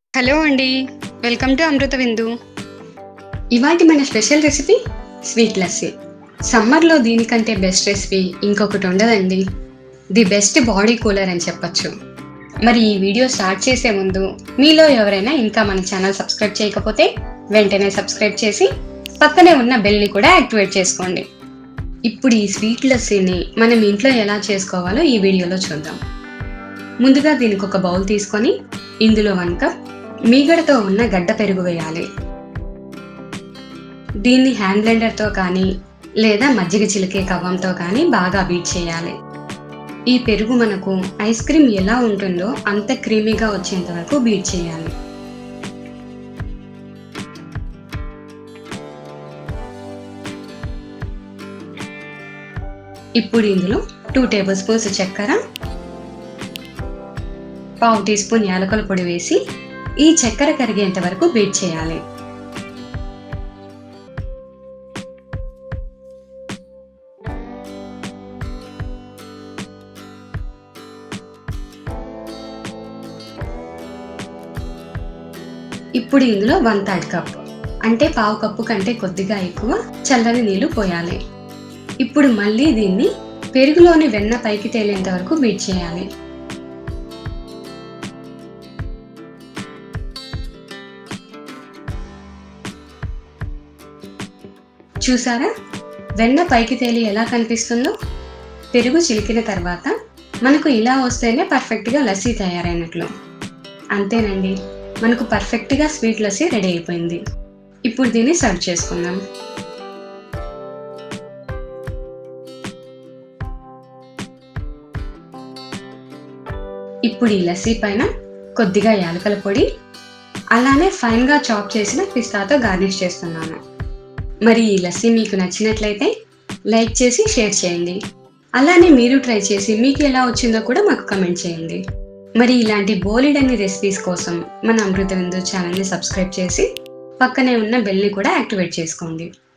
hello అండి welcome to అమృత విందు ఇవాటి మన స్పెషల్ రెసిపీ స్వీట్ లస్సీ సమ్మర్లో దీనికంటే బెస్ట్ రెసిపీ ఇంకొకటి ఉండదండి ది బెస్ట్ బాడీ కూలర్ అని చెప్పొచ్చు మరి ఈ వీడియో స్టార్ట్ చేసే ముందు మీలో ఎవరైనా ఇంకా మన ఛానల్ సబ్స్క్రైబ్ చేయకపోతే వెంటనే సబ్స్క్రైబ్ చేసి పక్కనే ఉన్న బెల్ని కూడా యాక్టివేట్ చేసుకోండి ఇప్పుడు ఈ స్వీట్ లస్సీని మనం ఇంట్లో ఎలా చేసుకోవాలో ఈ వీడియోలో చూద్దాం ముందుగా దీనికి ఒక బౌల్ తీసుకొని ఇందులో వన్ కప్ మీగడతో ఉన్న గడ్డ పెరుగు వేయాలి దీన్ని హ్యాండ్ బ్లెండర్తో కానీ లేదా మజ్జిగ చిలికే కవ్వంతో కానీ బాగా బీట్ చేయాలి ఈ పెరుగు మనకు ఐస్ క్రీమ్ ఎలా ఉంటుందో అంత క్రీమీగా వచ్చేంత వరకు బీట్ చేయాలి ఇప్పుడు ఇందులో టూ టేబుల్ స్పూన్స్ చక్కెర పావు టీ స్పూన్ యాలకుల పొడి వేసి ఈ చక్కెర కరిగేంత వరకు బీట్ చేయాలి ఇప్పుడు ఇందులో వన్ థర్డ్ కప్ అంటే పావు కప్పు కంటే కొద్దిగా ఎక్కువ చల్లని నీళ్లు పోయాలి ఇప్పుడు మళ్ళీ దీన్ని పెరుగులోని వెన్న పైకి తేలేంత వరకు బీట్ చేయాలి చూసారా వెన్న పైకి తేలి ఎలా కనిపిస్తుందో పెరుగు చిలికిన తర్వాత మనకు ఇలా వస్తేనే పర్ఫెక్ట్గా లస్సీ తయారైనట్లు అంతేనండి మనకు పర్ఫెక్ట్గా స్వీట్ లస్సీ రెడీ అయిపోయింది ఇప్పుడు దీన్ని సర్వ్ చేసుకుందాం ఇప్పుడు ఈ లస్సీ పైన కొద్దిగా యాలకల పొడి అలానే ఫైన్గా చాప్ చేసిన పిస్తాతో గార్నిష్ చేస్తున్నాను మరి ఈ లస్సీ మీకు నచ్చినట్లయితే లైక్ చేసి షేర్ చేయండి అలానే మీరు ట్రై చేసి మీకు ఎలా వచ్చిందో కూడా మాకు కమెంట్ చేయండి మరి ఇలాంటి బోలెడన్ని రెసిపీస్ కోసం మన అమృత విందు ఛానల్ని సబ్స్క్రైబ్ చేసి పక్కనే ఉన్న బెల్ని కూడా యాక్టివేట్ చేసుకోండి